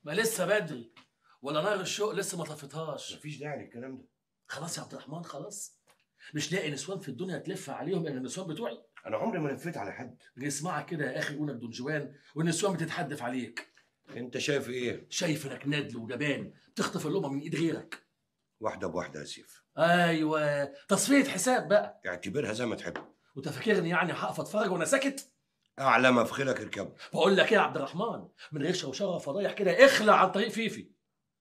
ما لسه بدري ولا نار الشوق لسه ما طفتهاش مفيش داعي للكلام ده خلاص يا عبد الرحمن خلاص مش لاقي نسوان في الدنيا تلف عليهم الا النسوان بتوعي انا عمري ما لفيت على حد اسمعك كده يا اخي يقولك دون جوان والنسوان بتتحدف عليك انت شايف ايه شايف انك ندل وجبان تخطف اللقمه من ايد غيرك واحده بواحده يا سيف ايوه تصفيه حساب بقى اعتبرها زي ما تحب وانت فاكرني يعني هقف اتفرج وانا ساكت اعلى ما في خيلك اركبه بقول لك ايه يا عبد الرحمن من غير شوشره فضايح كده اخلع عن طريق فيفي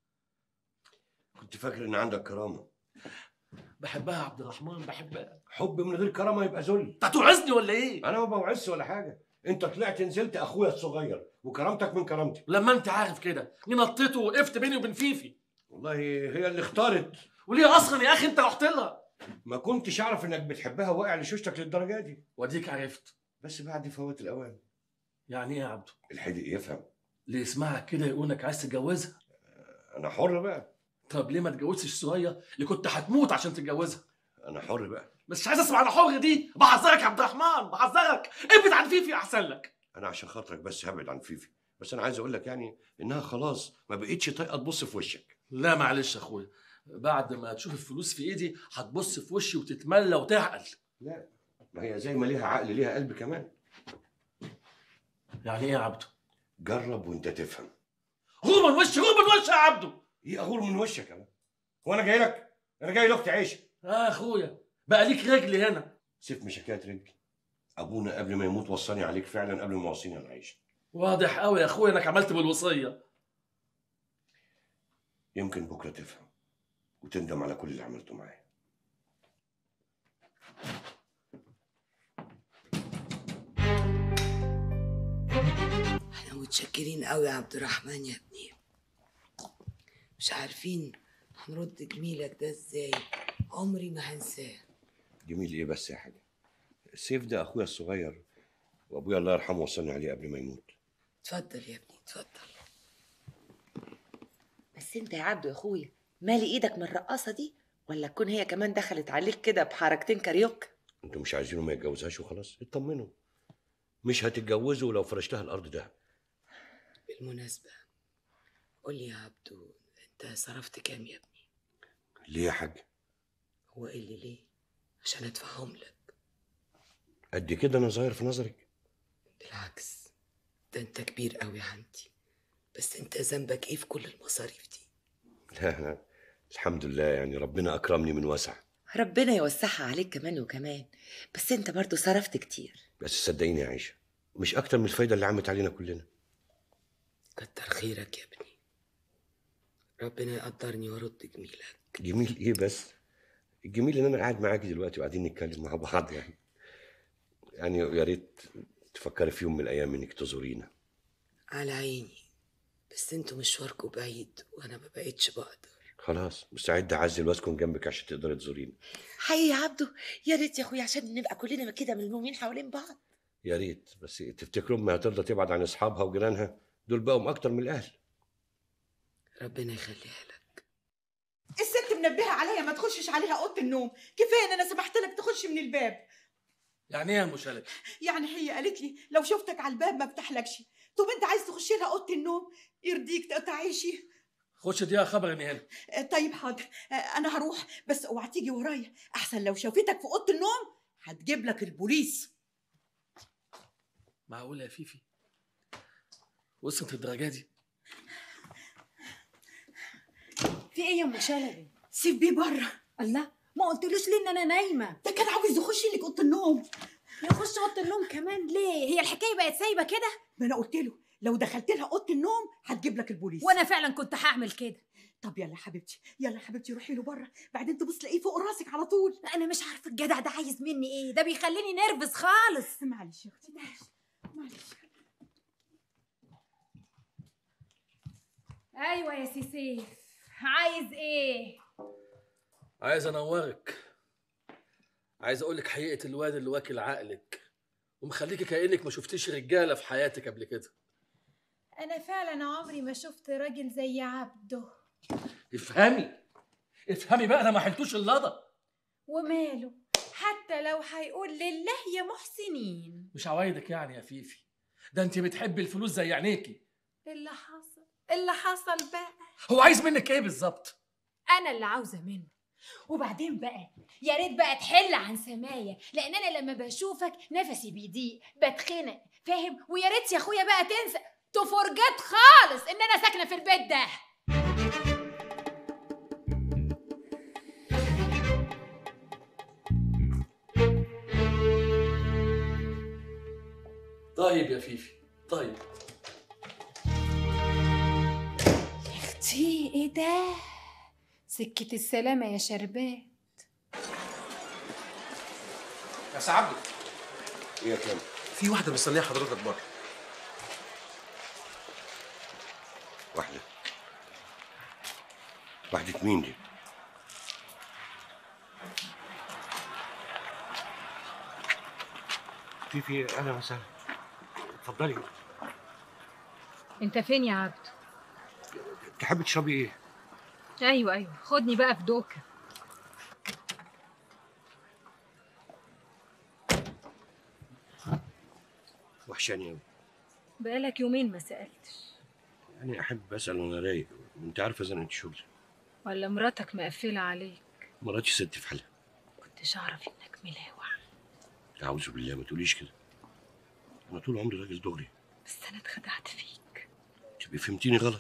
كنت فاكر ان عندك كرامه بحبها يا عبد الرحمن بحبها حب من غير كرامه يبقى ذل انت هتوعظني ولا ايه انا ما بوعظش ولا حاجه انت طلعت نزلت اخويا الصغير وكرامتك من كرامتي لما انت عارف كده مين نطيت ووقفت بيني وبين فيفي والله هي اللي اختارت وليه اصلا يا اخي انت رحت لها ما كنتش اعرف انك بتحبها واقع لشوشتك للدرجه دي واديك عرفت بس بعد فوات الاوان يعني ايه يا عبده الحدق يفهم اللي يسمعك كده يقول انك عايز تتجوزها انا حر بقى طب ليه ما اتجوزتش سوريا اللي كنت هتموت عشان تتجوزها انا حر بقى بس مش عايز اسمع انا حر دي بحذرك يا عبد الرحمن بحذرك ابعد عن فيفي احسن لك انا عشان خاطرك بس هبعد عن فيفي بس انا عايز اقول لك يعني انها خلاص ما بقتش طايقه تبص في وشك لا معلش يا اخويا بعد ما تشوف الفلوس في ايدي هتبص في وشي وتتملى وتعقل لا ما هي زي ما ليها عقل ليها قلب كمان يعني ايه يا عبده جرب وانت تفهم غور من وشي غور من وشي يا عبده ايه اغور من وشك انا هو انا جاي لك انا جاي لاختي عيشه اه يا اخويا بقى ليك رجل هنا سيف مش حكايه رجل ابونا قبل ما يموت وصاني عليك فعلا قبل ما وصيني على عيشه واضح قوي يا اخويا انك عملت بالوصيه يمكن بكره تفهم وتندم على كل اللي عملته معايا احنا متشكرين قوي يا عبد الرحمن يا ابني مش عارفين هنرد جميلك ده ازاي عمري ما هنساه جميل ايه بس يا حاجه سيف ده اخويا الصغير وابويا الله يرحمه وصاني عليه قبل ما يموت اتفضل يا ابني اتفضل بس انت يا عبدو يا اخويا مالي ايدك من الرقاصه دي ولا تكون هي كمان دخلت عليك كده بحركتين كاريوكا انتوا مش عايزينه ما يتجوزهاش وخلاص اطمنوا مش هتتجوزوا لو فرشتها الارض ده بالمناسبة قول لي يا عبدو انت صرفت كام يا ابني ليه يا حاج هو قال لي ليه عشان ادفعهم لك قد كده انا صغير في نظرك بالعكس ده انت كبير قوي عندي بس انت ذنبك ايه في كل المصاريف دي لا لا الحمد لله يعني ربنا اكرمني من وسع ربنا يوسعها عليك كمان وكمان بس انت برضو صرفت كتير بس صدقيني يا عيشه مش اكتر من الفايده اللي عمت علينا كلنا كتر خيرك يا ابني ربنا يقدرني وارد جميلك جميل ايه بس الجميل ان انا قاعد معاكي دلوقتي وقاعدين نتكلم مع بعض يعني يعني يا ريت تفكري في يوم من الايام انك تزورينا على عيني بس انتوا مشواركوا بعيد وانا ما بقتش بقدر خلاص مستعد اعزل واسكن جنبك عشان تقدري تزورينا حقيقي يا عبدو يا ريت يا اخويا عشان نبقى كلنا كده ملمومين حوالين بعض يا ريت بس تفتكروا امي هترضى تبعد عن اصحابها وجيرانها دول بقوا اكتر من الاهل ربنا يخليها لك الست منبهه عليا ما تخشش عليها اوضه النوم كفايه ان انا سمحت لك تخش من الباب يعني ايه يا مشالك يعني هي قالت لي لو شفتك على الباب ما بفتحلكش طب انت عايز تخش لها اوضه النوم يرضيك تقطع عيشي خش اديها خبر اني هنا آه، طيب حاضر آه، انا هروح بس اوعى تيجي ورايا احسن لو شافتك في اوضه النوم هتجيب لك البوليس معقوله يا فيفي وصلت الدرجه دي في ايه يا ام شلبي سيب بيه بره الله ما قلتلوش ليه ان انا نايمه ده كان عاوز يخش لك اوضه النوم يخش اوضه النوم كمان ليه هي الحكايه بقت سايبه كده ما انا قلت له لو دخلت لها اوضه النوم هتجيب لك البوليس وانا فعلا كنت هعمل كده طب يلا يا حبيبتي يلا يا حبيبتي روحي له بره بعدين تبص تلاقيه فوق راسك على طول انا مش عارفه الجدع ده عايز مني ايه ده بيخليني نرفز خالص معلش يا اختي معلش معلش ايوه يا سي سيف عايز ايه عايز انورك عايز اقول لك حقيقه الواد اللي واكل عقلك ومخليكي كانك ما شفتيش رجاله في حياتك قبل كده انا فعلا عمري ما شفت راجل زي عبده افهمي افهمي بقى انا ما حلتوش اللضا وماله حتى لو هيقول لله يا محسنين مش عوايدك يعني يا فيفي ده انت بتحبي الفلوس زي عينيكي اللي حصل اللي حصل بقى هو عايز منك ايه بالظبط انا اللي عاوزه منه وبعدين بقى يا ريت بقى تحل عن سمايا لان انا لما بشوفك نفسي بيضيق بتخنق فاهم ويا ريت يا اخويا بقى تنسى تفرجت خالص ان انا ساكنه في البيت ده طيب يا فيفي طيب اختي ايه ده سكة السلامة يا شربات يا سعد ايه يا كامل في واحده مستنيه حضرتك بره واحده واحده مين دي في في اهلا وسهلا اتفضلي انت فين يا عبدو تحبي تشربي ايه ايوه ايوه خدني بقى في دوكة وحشاني قوي بقالك يومين ما سألتش يعني احب اسال وانا رايق وانت عارفه زنقه الشغل ولا مراتك مقفلة عليك مراتي ست في حالها كنتش اعرف انك ملاوع اعوذ بالله ما تقوليش كده انا طول عمري راجل دغري بس انا اتخدعت فيك تبقي فهمتيني غلط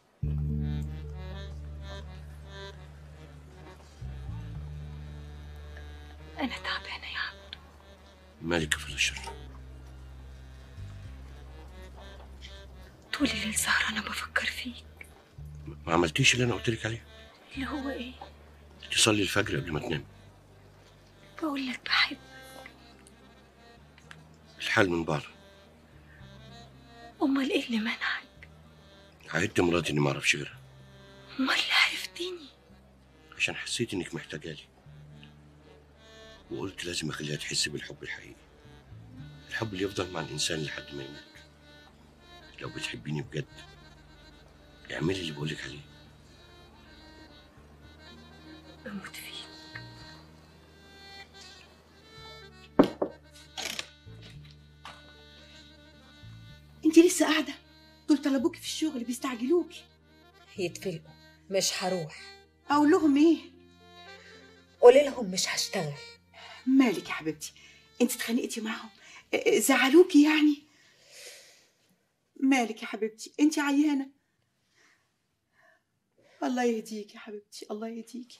انا تعبانة يا عبدو مالك في الشر طول الليل سهرانة بفكر فيك ما عملتيش اللي انا قلت لك عليه اللي هو ايه تصلي الفجر قبل ما تنام بقول لك بحب الحال من بعض امال ايه اللي منعك عهدت مراتي اني ما اعرفش غيرها امال اللي عرفتني عشان حسيت انك محتاجه لي وقلت لازم اخليها تحس بالحب الحقيقي الحب اللي يفضل مع الانسان لحد ما يموت لو بتحبيني بجد اعملي اللي بقولك عليه بموت فيك انت لسه قاعده دول طلبوكي في الشغل بيستعجلوكي يتفلقوا مش هروح اقول لهم ايه قولي لهم مش هشتغل مالك يا حبيبتي انت اتخانقتي معاهم اه، زعلوكي يعني مالك يا حبيبتي انت عيانه الله يهديك يا حبيبتي الله يهديك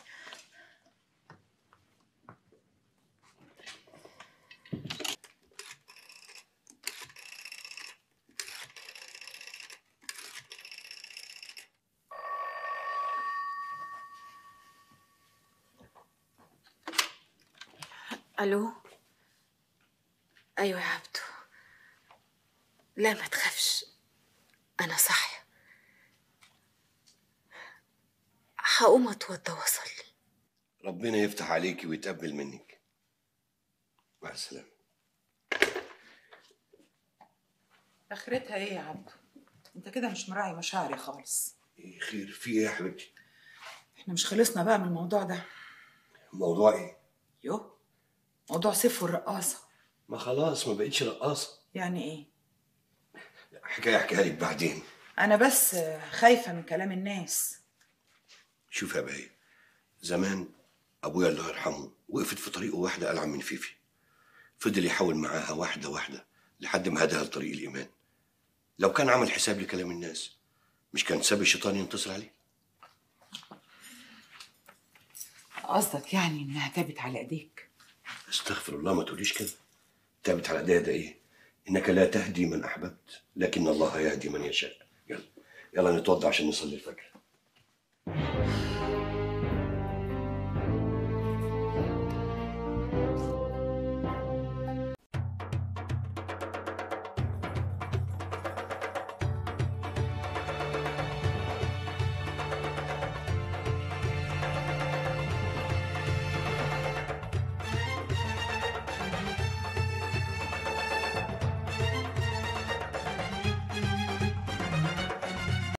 الو ايوه يا عبدو لا ما تخافش انا صاحيه هقوم اتوضى واصلي ربنا يفتح عليكي ويتقبل منك مع السلامه اخرتها ايه يا عبدو انت كده مش مراعي مشاعري خالص ايه خير في ايه يا حبيبتي احنا مش خلصنا بقى من الموضوع ده موضوع ايه يو موضوع سيف والرقاصه ما خلاص ما بقتش رقاصه يعني ايه حكايه احكيها لك بعدين انا بس خايفه من كلام الناس شوف يا باي زمان ابويا الله يرحمه وقفت في طريقه واحده العن من فيفي فضل يحاول معاها واحده واحده لحد ما هداها لطريق الايمان لو كان عمل حساب لكلام الناس مش كان ساب الشيطان ينتصر عليه قصدك يعني انها تابت على ايديك استغفر الله ما تقوليش كده تابت على ده ده ايه انك لا تهدي من احببت لكن الله يهدي من يشاء يلا يلا نتوضى عشان نصلي الفجر